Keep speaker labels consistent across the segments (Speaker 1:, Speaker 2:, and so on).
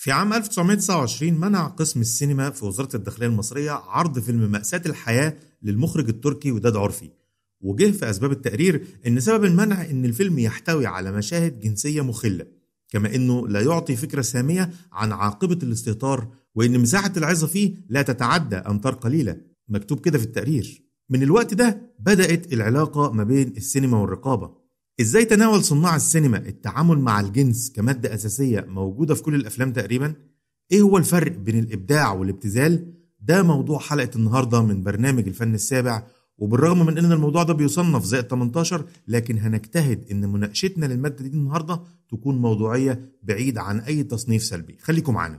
Speaker 1: في عام 1929 منع قسم السينما في وزارة الداخلية المصرية عرض فيلم مأساة الحياة للمخرج التركي وداد عرفي وجه في أسباب التقرير إن سبب المنع إن الفيلم يحتوي على مشاهد جنسية مخلة كما إنه لا يعطي فكرة سامية عن عاقبة الاستهتار وإن مساحة العظة فيه لا تتعدى أمتار قليلة مكتوب كده في التقرير من الوقت ده بدأت العلاقة ما بين السينما والرقابة ازاي تناول صناع السينما التعامل مع الجنس كمادة أساسية موجودة في كل الأفلام تقريبا؟ ايه هو الفرق بين الإبداع والابتذال؟ ده موضوع حلقة النهاردة من برنامج الفن السابع وبالرغم من ان الموضوع ده بيصنف زائد 18 لكن هنجتهد ان مناقشتنا للمادة دي النهاردة تكون موضوعية بعيد عن اي تصنيف سلبي خليكم معانا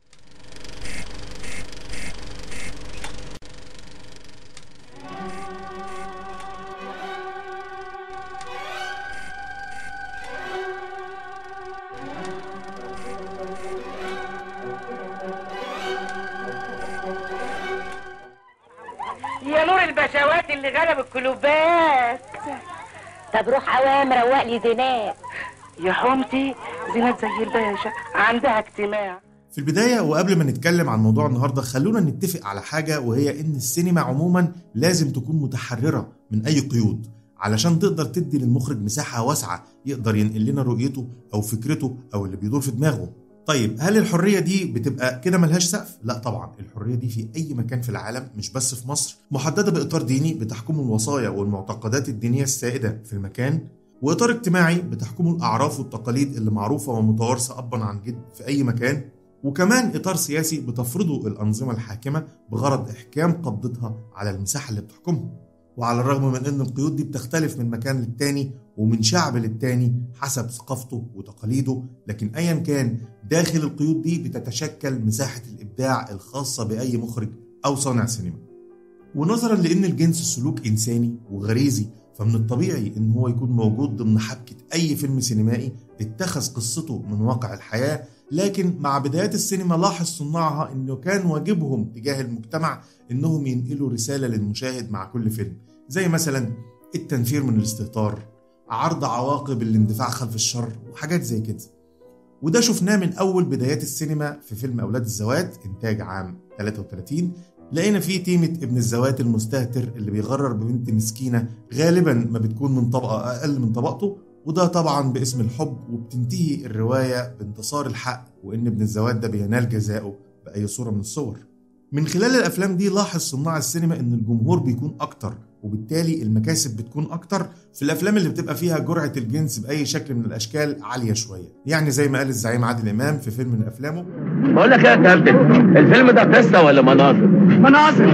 Speaker 2: يا نور البشوات اللي غلب الكلوبات
Speaker 3: طب روح عوام روق لي زينات
Speaker 2: يا حومتي زينات زي الباشا عندها اجتماع
Speaker 1: في البداية وقبل ما نتكلم عن موضوع النهاردة خلونا نتفق على حاجة وهي إن السينما عموما لازم تكون متحررة من أي قيود علشان تقدر تدي للمخرج مساحة واسعة يقدر ينقل لنا رؤيته أو فكرته أو اللي بيدور في دماغه طيب هل الحرية دي بتبقى كده ملهاش سقف؟ لا طبعا الحرية دي في أي مكان في العالم مش بس في مصر محددة بإطار ديني بتحكمه الوصايا والمعتقدات الدينية السائدة في المكان وإطار اجتماعي بتحكمه الأعراف والتقاليد اللي معروفة ومتوارثة أبا عن جد في أي مكان وكمان إطار سياسي بتفرضه الأنظمة الحاكمة بغرض إحكام قبضتها على المساحة اللي بتحكمها وعلى الرغم من أن القيود دي بتختلف من مكان للتاني ومن شعب للتاني حسب ثقافته وتقاليده لكن أيا كان داخل القيود دي بتتشكل مساحة الإبداع الخاصة بأي مخرج أو صانع سينما ونظرا لأن الجنس سلوك إنساني وغريزي فمن الطبيعي ان هو يكون موجود ضمن حبكة اي فيلم سينمائي اتخذ قصته من واقع الحياة لكن مع بدايات السينما لاحظ صناعها انه كان واجبهم تجاه المجتمع انهم ينقلوا رسالة للمشاهد مع كل فيلم زي مثلا التنفير من الاستهتار عرض عواقب الاندفاع خلف الشر وحاجات زي كده وده شفناه من اول بدايات السينما في فيلم اولاد الزوات انتاج عام 33 لقينا فيه تيمة ابن الزوات المستهتر اللي بيغرر ببنت مسكينة غالبا ما بتكون من طبقة أقل من طبقته وده طبعا باسم الحب وبتنتهي الرواية بانتصار الحق وإن ابن الزوات ده بينال جزاؤه بأي صورة من الصور من خلال الأفلام دي لاحظ صناع السينما إن الجمهور بيكون أكتر وبالتالي المكاسب بتكون أكتر في الأفلام اللي بتبقى فيها جرعة الجنس بأي شكل من الأشكال عالية شوية يعني زي ما قال الزعيم عادل إمام في فيلم من أفلامه
Speaker 4: بقول لك ايه يا كابتن الفيلم ده قصه ولا مناظر؟
Speaker 5: مناظر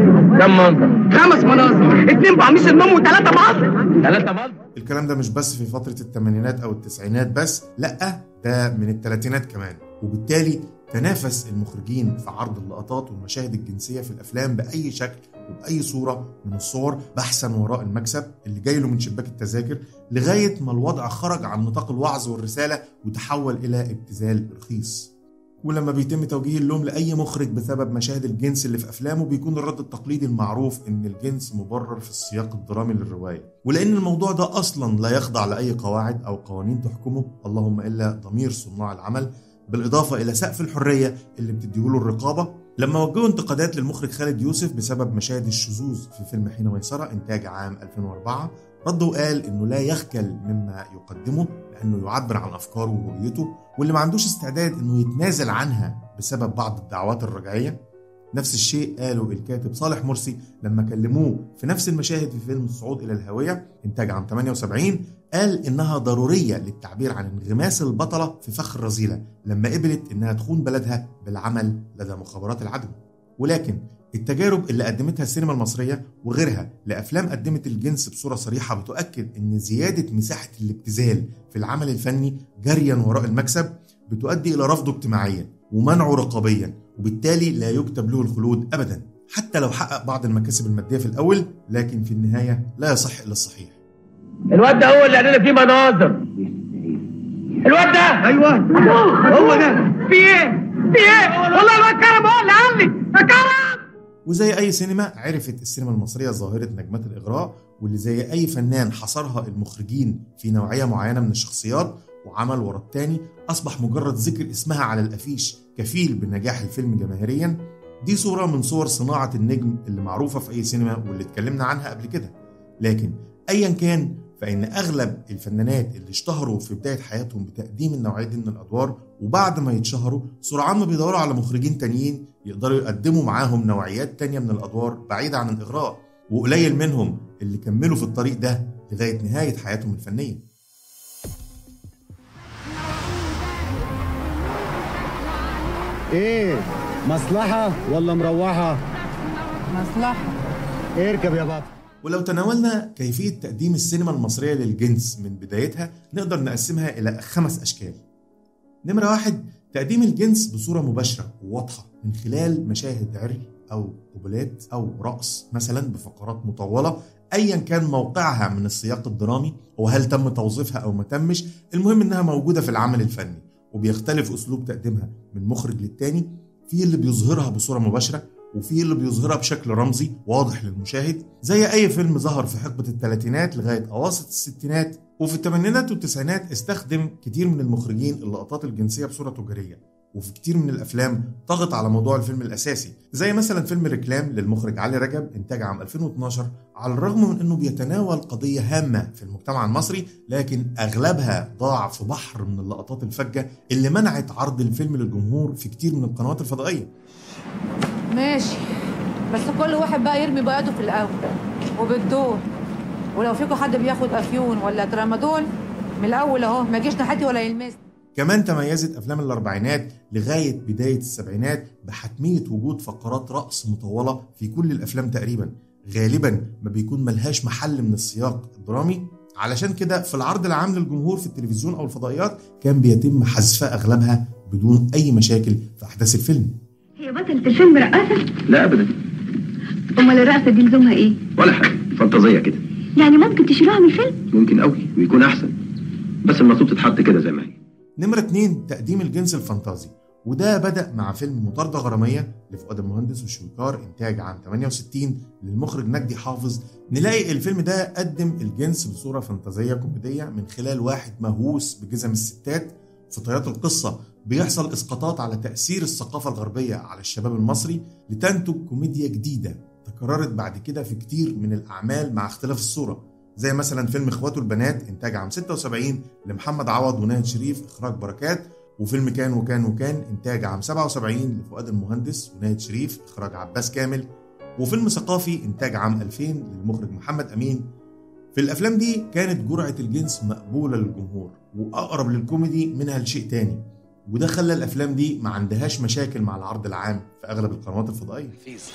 Speaker 4: كم منظر؟
Speaker 5: خمس مناظر اتنين بقميص النوم وثلاثة مصر
Speaker 4: ثلاثة منظر
Speaker 1: الكلام ده مش بس في فترة الثمانينات أو التسعينات بس لأ ده من الثلاثينات كمان وبالتالي تنافس المخرجين في عرض اللقطات والمشاهد الجنسية في الأفلام بأي شكل وبأي صورة من الصور بحثا وراء المكسب اللي جاي له من شباك التذاكر لغاية ما الوضع خرج عن نطاق الوعظ والرسالة وتحول إلى ابتذال رخيص ولما بيتم توجيه اللوم لأي مخرج بسبب مشاهد الجنس اللي في أفلامه بيكون الرد التقليدي المعروف إن الجنس مبرر في السياق الدرامي للرواية ولأن الموضوع ده أصلا لا يخضع لأي قواعد أو قوانين تحكمه اللهم إلا ضمير صناع العمل بالإضافة إلى سقف الحرية اللي بتديهوله الرقابة لما وجهوا انتقادات للمخرج خالد يوسف بسبب مشاهد الشذوذ في فيلم حين ميسرة إنتاج عام 2004 رد وقال إنه لا يخجل مما يقدمه لأنه يعبر عن أفكاره ورؤيته واللي ما عندوش استعداد إنه يتنازل عنها بسبب بعض الدعوات الرجعية نفس الشيء قاله الكاتب صالح مرسي لما كلموه في نفس المشاهد في فيلم الصعود إلى الهوية إنتاج عام 78 قال إنها ضرورية للتعبير عن انغماس البطلة في فخ الرذيلة لما قبلت إنها تخون بلدها بالعمل لدى مخابرات العدو ولكن التجارب اللي قدمتها السينما المصرية وغيرها لأفلام قدمت الجنس بصورة صريحة بتؤكد إن زيادة مساحة الابتذال في العمل الفني جريا وراء المكسب بتؤدي إلى رفضه اجتماعيا ومنعه رقابيا وبالتالي لا يكتب له الخلود أبدا حتى لو حقق بعض المكاسب المادية في الأول لكن في النهاية لا يصح إلا الصحيح
Speaker 4: الواد ده هو اللي قال لنا فيه مناظر الواد ده
Speaker 5: ايوه هو ده في ايه في ايه والله الواد كرم هو اللي قال لي يا كرم
Speaker 1: وزي أي سينما عرفت السينما المصرية ظاهرة نجمات الإغراء واللي زي أي فنان حصرها المخرجين في نوعية معينة من الشخصيات وعمل ورا التاني أصبح مجرد ذكر اسمها على الأفيش كفيل بنجاح الفيلم جماهيريا دي صورة من صور صناعة النجم اللي معروفة في أي سينما واللي اتكلمنا عنها قبل كده لكن أيا كان فإن أغلب الفنانات اللي اشتهروا في بداية حياتهم بتقديم النوعية دي من الأدوار وبعد ما يتشهروا سرعان ما بيدوروا على مخرجين تانيين يقدروا يقدموا معاهم نوعيات تانية من الأدوار بعيدة عن الإغراء وقليل منهم اللي كملوا في الطريق ده لغاية نهاية حياتهم الفنية
Speaker 6: ايه مصلحة ولا مروحة؟
Speaker 7: مصلحة
Speaker 6: اركب يا بابا
Speaker 1: ولو تناولنا كيفية تقديم السينما المصرية للجنس من بدايتها نقدر نقسمها إلى خمس أشكال نمرة واحد تقديم الجنس بصورة مباشرة وواضحة من خلال مشاهد عري أو قبلات أو رقص مثلا بفقرات مطولة أيا كان موقعها من السياق الدرامي وهل تم توظيفها أو ما تمش المهم إنها موجودة في العمل الفني وبيختلف أسلوب تقديمها من مخرج للتاني في اللي بيظهرها بصورة مباشرة وفي اللي بيظهرها بشكل رمزي واضح للمشاهد زي أي فيلم ظهر في حقبة الثلاثينات لغاية أواسط الستينات وفي الثمانينات والتسعينات استخدم كتير من المخرجين اللقطات الجنسية بصورة تجارية وفي كتير من الافلام ضغط على موضوع الفيلم الاساسي زي مثلا فيلم ريكلام للمخرج علي رجب انتاج عام 2012 على الرغم من انه بيتناول قضيه هامه في المجتمع المصري لكن اغلبها ضاع في بحر من اللقطات الفجه اللي منعت عرض الفيلم للجمهور في كتير من القنوات الفضائيه
Speaker 7: ماشي بس كل واحد بقى يرمي بياضه في الاول وبالدور ولو فيكم حد بياخد افيون ولا ترامادول من الاول اهو ما يجيش ناحيتي ولا يلمسني
Speaker 1: كمان تميزت افلام الاربعينات لغايه بدايه السبعينات بحتميه وجود فقرات رقص مطوله في كل الافلام تقريبا غالبا ما بيكون ملهاش محل من السياق الدرامي علشان كده في العرض العام للجمهور في التلفزيون او الفضائيات كان بيتم حذفها اغلبها بدون اي مشاكل في احداث الفيلم
Speaker 8: هي بطلة الفيلم رقاصة؟
Speaker 9: لا ابدا
Speaker 8: أمال الرقصة دي لزومها إيه؟
Speaker 9: ولا حاجه فانتازيه كده
Speaker 8: يعني ممكن تشيلوها من الفيلم؟
Speaker 9: ممكن قوي ويكون احسن بس المفروض تتحط كده زي ما هي
Speaker 1: نمرة اتنين تقديم الجنس الفانتازي وده بدأ مع فيلم مطاردة غرامية لفؤاد المهندس وشويكار إنتاج عام 68 للمخرج نجدي حافظ نلاقي الفيلم ده قدم الجنس بصورة فانتازية كوميدية من خلال واحد مهووس بجزم الستات في طيات القصة بيحصل إسقاطات على تأثير الثقافة الغربية على الشباب المصري لتنتج كوميديا جديدة تكررت بعد كده في كتير من الأعمال مع اختلاف الصورة زي مثلا فيلم اخواته البنات انتاج عام 76 لمحمد عوض وناهد شريف اخراج بركات وفيلم كان وكان وكان انتاج عام 77 لفؤاد المهندس وناهد شريف اخراج عباس كامل وفيلم ثقافي انتاج عام 2000 للمخرج محمد امين في الافلام دي كانت جرعه الجنس مقبوله للجمهور واقرب للكوميدي منها لشيء تاني وده خلى الافلام دي ما عندهاش مشاكل مع العرض العام في اغلب القنوات الفضائيه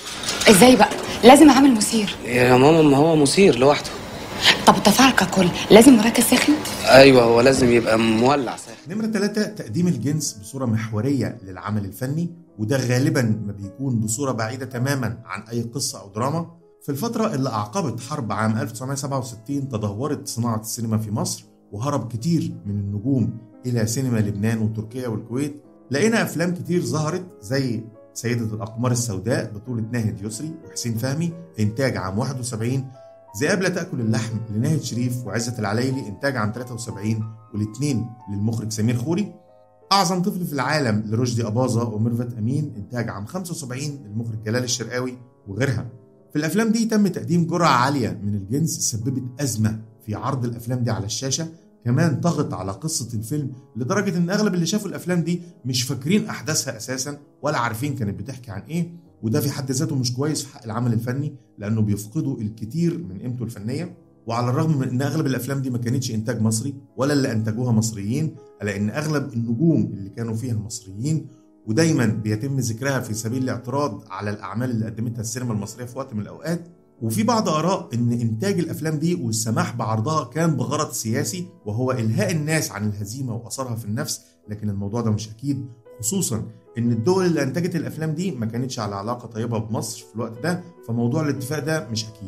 Speaker 10: ازاي بقى لازم اعمل مثير
Speaker 11: يا ماما ما هو مثير لوحده
Speaker 10: طب التفاعل ككل لازم مركز ساخن
Speaker 11: ايوه هو لازم يبقى مولع ساخن
Speaker 1: نمرة ثلاثة تقديم الجنس بصورة محورية للعمل الفني وده غالبا ما بيكون بصورة بعيدة تماما عن أي قصة أو دراما في الفترة اللي أعقبت حرب عام 1967 تدهورت صناعة السينما في مصر وهرب كتير من النجوم إلى سينما لبنان وتركيا والكويت لقينا أفلام كتير ظهرت زي سيدة الأقمار السوداء بطولة ناهد يسري وحسين فهمي إنتاج عام 71 ذئاب لا تأكل اللحم لناهد شريف وعزة العلايلي إنتاج عام 73 والاثنين للمخرج سمير خوري أعظم طفل في العالم لرشدي أباظة وميرفت أمين إنتاج عام 75 للمخرج جلال الشرقاوي وغيرها في الأفلام دي تم تقديم جرعة عالية من الجنس سببت أزمة في عرض الأفلام دي على الشاشة كمان ضغط على قصة الفيلم لدرجة إن أغلب اللي شافوا الأفلام دي مش فاكرين أحداثها أساسا ولا عارفين كانت بتحكي عن إيه وده في حد ذاته مش كويس في حق العمل الفني لأنه بيفقدوا الكثير من قيمته الفنية وعلى الرغم من ان اغلب الافلام دي ما كانتش انتاج مصري ولا اللي انتجوها مصريين الا ان اغلب النجوم اللي كانوا فيها مصريين ودايما بيتم ذكرها في سبيل الاعتراض على الاعمال اللي قدمتها السينما المصريه في وقت من الاوقات وفي بعض اراء ان انتاج الافلام دي والسماح بعرضها كان بغرض سياسي وهو الهاء الناس عن الهزيمه واثرها في النفس لكن الموضوع ده مش اكيد خصوصا ان الدول اللي انتجت الافلام دي ما كانتش على علاقه طيبه بمصر في الوقت ده فموضوع الاتفاق ده مش اكيد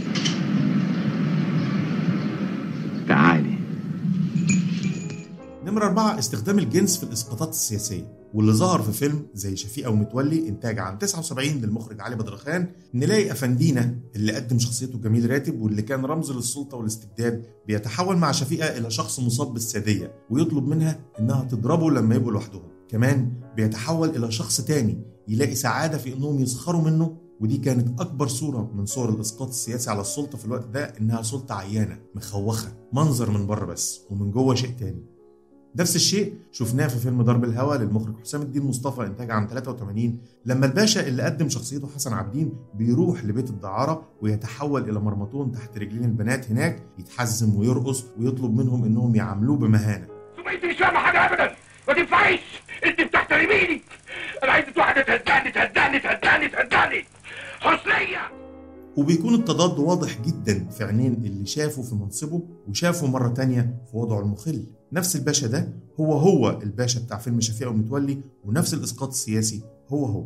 Speaker 1: نمرة نمرة أربعة استخدام الجنس في الإسقاطات السياسية واللي ظهر في فيلم زي شفيقة ومتولي إنتاج عام 79 للمخرج علي بدرخان نلاقي أفندينا اللي قدم شخصيته جميل راتب واللي كان رمز للسلطة والاستبداد بيتحول مع شفيقة إلى شخص مصاب بالسادية ويطلب منها إنها تضربه لما يبقوا لوحدهم كمان بيتحول إلى شخص تاني يلاقي سعادة في إنهم يسخروا منه ودي كانت أكبر صورة من صور الإسقاط السياسي على السلطة في الوقت ده إنها سلطة عيانة مخوخة منظر من بره بس ومن جوه شيء تاني نفس الشيء شفناه في فيلم ضرب الهوى للمخرج حسام الدين مصطفى انتاج عام 83 لما الباشا اللي قدم شخصيته حسن عابدين بيروح لبيت الدعاره ويتحول الى مرمطون تحت رجلين البنات هناك يتحزم ويرقص ويطلب منهم انهم يعاملوه بمهانه
Speaker 5: ثم انت مش فاهمه حاجه ابدا ما تنفعيش انت بتحترميني انا عايز واحده تهزقني تهزقني تهزقني تهزقني حسنيه
Speaker 1: وبيكون التضاد واضح جدا في عينين اللي شافه في منصبه وشافه مرة تانية في وضعه المخل نفس الباشا ده هو هو الباشا بتاع فيلم شفيقة ومتولي ونفس الإسقاط السياسي هو هو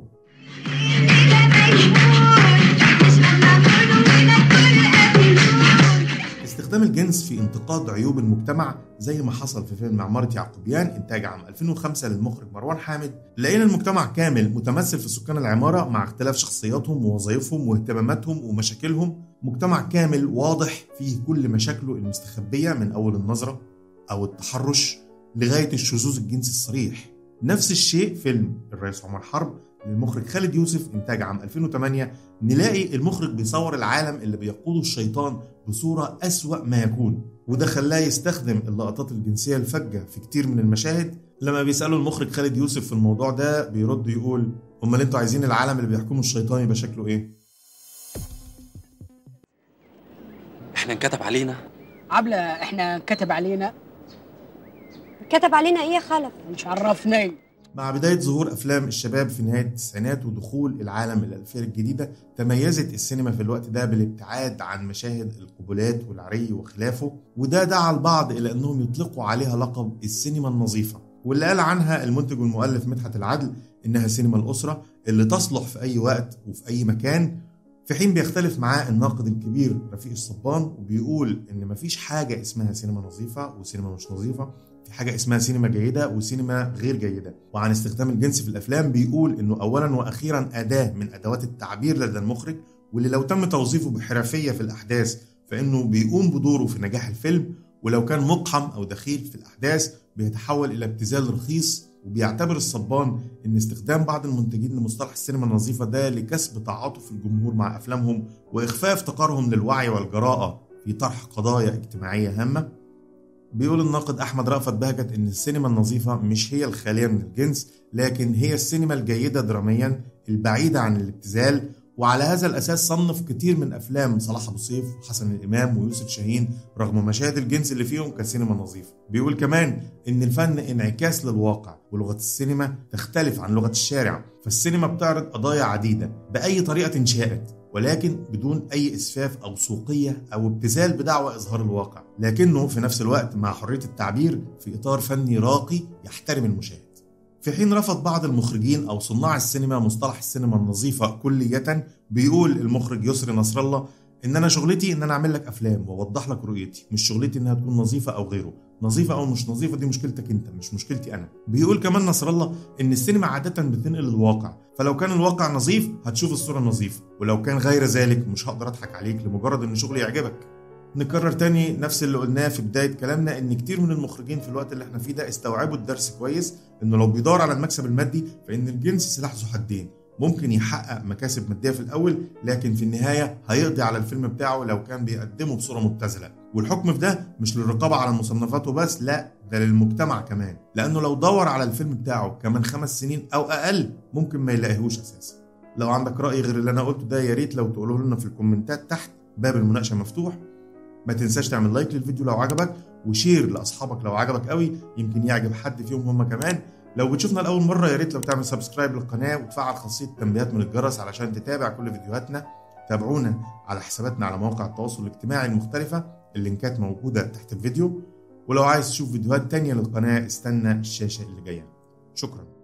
Speaker 1: استخدام الجنس في انتقاد عيوب المجتمع زي ما حصل في فيلم عمارة يعقوبيان إنتاج عام 2005 للمخرج مروان حامد لقينا المجتمع كامل متمثل في سكان العمارة مع اختلاف شخصياتهم ووظائفهم واهتماماتهم ومشاكلهم مجتمع كامل واضح فيه كل مشاكله المستخبية من أول النظرة أو التحرش لغاية الشذوذ الجنسي الصريح نفس الشيء فيلم الرئيس عمر حرب للمخرج خالد يوسف إنتاج عام 2008 نلاقي المخرج بيصور العالم اللي بيقوده الشيطان بصورة أسوأ ما يكون وده خلاه يستخدم اللقطات الجنسية الفجة في كتير من المشاهد لما بيسألوا المخرج خالد يوسف في الموضوع ده بيرد يقول أمال انتوا عايزين العالم اللي بيحكمه الشيطان يبقى شكله إيه؟
Speaker 11: احنا انكتب علينا
Speaker 12: عبلة احنا كتب علينا
Speaker 13: كتب علينا ايه يا خلف
Speaker 12: مش عرفني
Speaker 1: مع بداية ظهور أفلام الشباب في نهاية التسعينات ودخول العالم الألفية الجديدة تميزت السينما في الوقت ده بالابتعاد عن مشاهد القبلات والعري وخلافه وده دعا البعض إلى أنهم يطلقوا عليها لقب السينما النظيفة واللي قال عنها المنتج والمؤلف مدحت العدل إنها سينما الأسرة اللي تصلح في أي وقت وفي أي مكان في حين بيختلف معاه الناقد الكبير رفيق الصبان وبيقول إن مفيش حاجة اسمها سينما نظيفة وسينما مش نظيفة في حاجة اسمها سينما جيدة وسينما غير جيدة وعن استخدام الجنس في الأفلام بيقول إنه أولا وأخيرا أداة من أدوات التعبير لدى المخرج واللي لو تم توظيفه بحرفية في الأحداث فإنه بيقوم بدوره في نجاح الفيلم ولو كان مقحم أو دخيل في الأحداث بيتحول إلى ابتذال رخيص وبيعتبر الصبان ان استخدام بعض المنتجين لمصطلح السينما النظيفه ده لكسب تعاطف الجمهور مع افلامهم واخفاء افتقارهم للوعي والجراءه في طرح قضايا اجتماعيه هامه بيقول الناقد احمد رأفت بهجت ان السينما النظيفه مش هي الخاليه من الجنس لكن هي السينما الجيده دراميا البعيده عن الابتذال وعلى هذا الاساس صنف كتير من افلام صلاح ابو سيف وحسن الامام ويوسف شاهين رغم مشاهد الجنس اللي فيهم كسينما نظيفه بيقول كمان ان الفن انعكاس للواقع ولغه السينما تختلف عن لغه الشارع فالسينما بتعرض قضايا عديده باي طريقه شاءت ولكن بدون اي اسفاف او سوقيه او ابتذال بدعوى اظهار الواقع لكنه في نفس الوقت مع حريه التعبير في اطار فني راقي يحترم المشاهد في حين رفض بعض المخرجين او صناع السينما مصطلح السينما النظيفه كليه بيقول المخرج يسري نصر الله ان انا شغلتي ان انا اعمل لك افلام واوضح لك رؤيتي مش شغلتي انها تكون نظيفه او غيره نظيفه او مش نظيفه دي مشكلتك انت مش مشكلتي انا بيقول كمان نصر الله ان السينما عاده بتنقل الواقع فلو كان الواقع نظيف هتشوف الصوره نظيفه ولو كان غير ذلك مش هقدر اضحك عليك لمجرد ان شغلي يعجبك نكرر تاني نفس اللي قلناه في بداية كلامنا إن كتير من المخرجين في الوقت اللي احنا فيه ده استوعبوا الدرس كويس إنه لو بيدور على المكسب المادي فإن الجنس سلاح ذو حدين ممكن يحقق مكاسب مادية في الأول لكن في النهاية هيقضي على الفيلم بتاعه لو كان بيقدمه بصورة مبتذلة والحكم في ده مش للرقابة على المصنفات وبس لا ده للمجتمع كمان لأنه لو دور على الفيلم بتاعه كمان خمس سنين أو أقل ممكن ما يلاقيهوش أساسا لو عندك رأي غير اللي أنا قلته ده يا ريت لو تقوله لنا في الكومنتات تحت باب المناقشة مفتوح ما تنساش تعمل لايك للفيديو لو عجبك وشير لاصحابك لو عجبك قوي يمكن يعجب حد فيهم هم كمان لو بتشوفنا لاول مره يا ريت لو تعمل سبسكرايب للقناه وتفعل خاصيه التنبيهات من الجرس علشان تتابع كل فيديوهاتنا تابعونا على حساباتنا على مواقع التواصل الاجتماعي المختلفه اللينكات موجوده تحت الفيديو ولو عايز تشوف فيديوهات تانية للقناه استنى الشاشه اللي جايه شكرا